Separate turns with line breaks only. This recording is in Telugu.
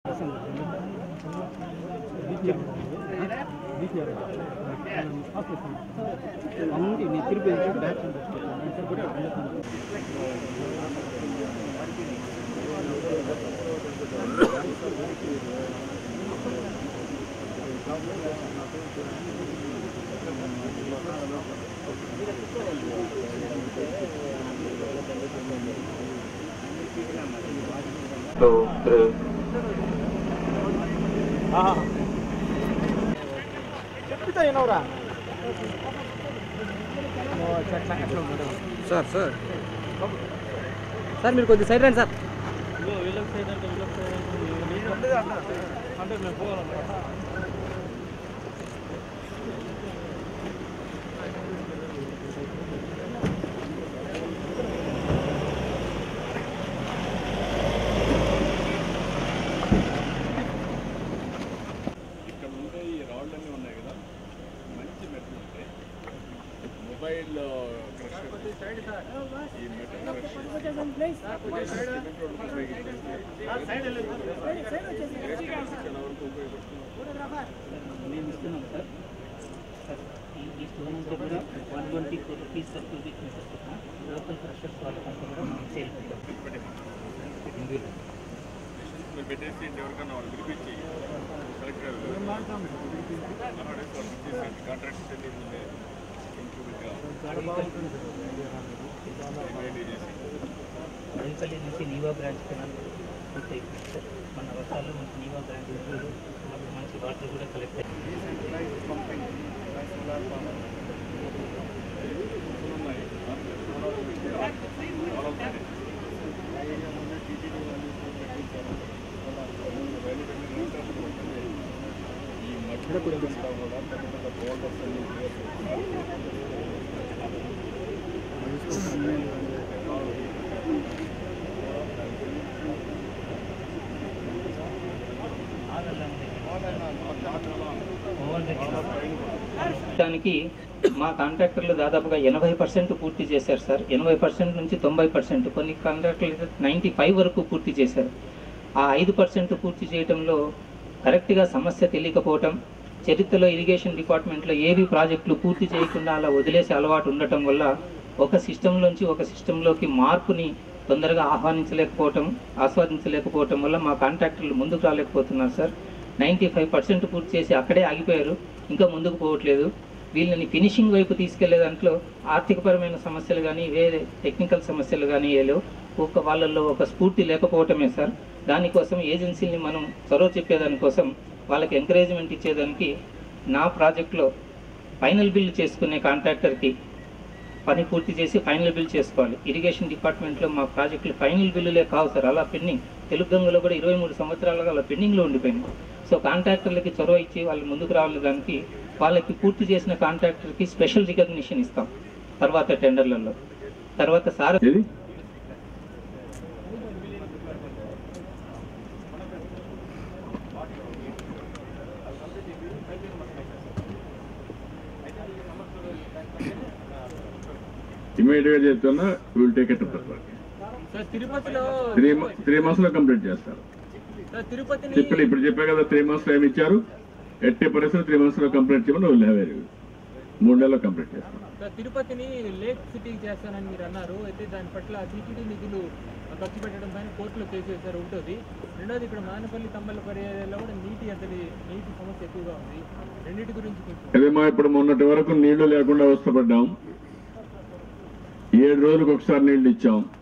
two, three.
చెప్తా ఏనవరా
సార్ సార్ సార్ మీరు కొద్ది సైడ్ రండి సార్
వీళ్ళకి సైడ్ అంటే వీళ్ళకి సైడ్ అంటే అంటే మేము పోవాలన్నమాట
ఇక్కడ ఉండే ఈ రాళ్ళన్నీ ఉన్నాయి కదా మంచి మెటల్ ఉంటాయి మొబైల్ క్రష్ ఈ మెటల్ క్రష్ చాలా వరకు ఉపయోగపడుతుంది
మేము ఇస్తున్నాం సార్ సార్ ఈ ఈ స్టోన్ అంతా కూడా one twenty four rupees sir cubic metre చొప్పున లోకల్ ఫ్రెషర్స్ వాళ్ళకంతా కూడా మనం సేల్
మీరు పెట్టేసి ఎవరికన్నా వాళ్ళు పిలిపించి కలెక్టర్ కాంట్రాక్ట్ చెల్లింది
అడవిపల్లి నుంచి నీవా బ్రాంచ్ కెనాల్ పూర్తి అయిపోయింది సార్ మన వర్షాల్లో మనకి నీవా బ్రాంచ్ ఇంక్లూడ్ మనకి మంచి వాటర్ కూడా కలెక్ట్ అయ్యింది
ఈ మధ్య కూడా కూడా పెద్ద పెద్ద బోల్డర్స్ అన్ని
దానికి మా కాంట్రాక్టర్లు దాదాపుగా ఎనభై పర్సెంట్ పూర్తి చేశారు సార్ ఎనభై పర్సెంట్ నుంచి తొంభై పర్సెంట్ కొన్ని కాంట్రాక్టర్లు నైంటీ ఫైవ్ వరకు పూర్తి చేశారు ఆ ఐదు పర్సెంట్ పూర్తి చేయడంలో కరెక్ట్గా సమస్య తెలియకపోవటం చరిత్రలో ఇరిగేషన్ డిపార్ట్మెంట్లో ఏవి ప్రాజెక్టులు పూర్తి చేయకుండా అలా వదిలేసే అలవాటు ఉండటం వల్ల ఒక సిస్టంలోంచి ఒక సిస్టంలోకి మార్పుని తొందరగా ఆహ్వానించలేకపోవటం ఆస్వాదించలేకపోవటం వల్ల మా కాంట్రాక్టర్లు ముందుకు రాలేకపోతున్నారు సార్ నైంటీ ఫైవ్ పర్సెంట్ పూర్తి చేసి అక్కడే ఆగిపోయారు ఇంకా ముందుకు పోవట్లేదు వీళ్ళని ఫినిషింగ్ వైపు తీసుకెళ్లే దాంట్లో ఆర్థికపరమైన సమస్యలు కానీ వేరే టెక్నికల్ సమస్యలు కానీ ఏలో ఒక వాళ్ళల్లో ఒక స్ఫూర్తి లేకపోవటమే సార్ దానికోసం ఏజెన్సీని మనం చొరవ చెప్పేదానికోసం వాళ్ళకి ఎంకరేజ్మెంట్ ఇచ్చేదానికి నా ప్రాజెక్ట్లో ఫైనల్ బిల్ చేసుకునే కాంట్రాక్టర్కి పని పూర్తి చేసి ఫైనల్ బిల్ చేసుకోవాలి ఇరిగేషన్ డిపార్ట్మెంట్లో మా ప్రాజెక్టులు ఫైనల్ బిల్లులే కావు సార్ అలా పెండింగ్ తెలుగు గంగలో కూడా ఇరవై మూడు సంవత్సరాలుగా అలా పెండింగ్లో ఉండిపోయింది సో కాంట్రాక్టర్లకి చొరవ ఇచ్చి వాళ్ళు ముందుకు రావాలి దానికి వాళ్ళకి పూర్తి చేసిన కాంట్రాక్టర్కి స్పెషల్ రికగ్నిషన్ ఇస్తాం తర్వాత టెండర్లలో తర్వాత సార్
ఏది ఇమీడియట్ గా చెప్తున్నా విల్ టేక్ ఇట్
సార్ తిరుపతిలో
త్రీ త్రీ మంత్స్ లో కంప్లీట్ చేస్తారు
సార్ తిరుపతిని
చెప్పలే ఇప్పుడు చెప్పా కదా త్రీ మంత్స్ టైం ఇచ్చారు ఎట్టి పరిస్థితి త్రీ మంత్స్ లో కంప్లీట్ చేయమని విల్ హ్యావ్ మూడు నెలల్లో కంప్లీట్ చేస్తాం
సార్ తిరుపతిని లేక్ సిటీకి చేస్తానని మీరు అన్నారు అయితే దాని పట్ల టీటీడీ నిధులు ఖర్చు పెట్టడం పైన కోర్టులో కేసు వేశారు ఉంటుంది రెండోది ఇక్కడ మానపల్లి తమ్మల పర్యాయాల్లో కూడా నీటి అంతటి నీటి సమస్య ఎక్కువగా ఉంది రెండింటి గురించి కొంచెం
అదేమో ఇప్పుడు మొన్నటి వరకు నీళ్లు లేకుండా అవస్థపడ్డాం ఏడు రోజులకు ఒకసారి నీళ్లు ఇచ్చాం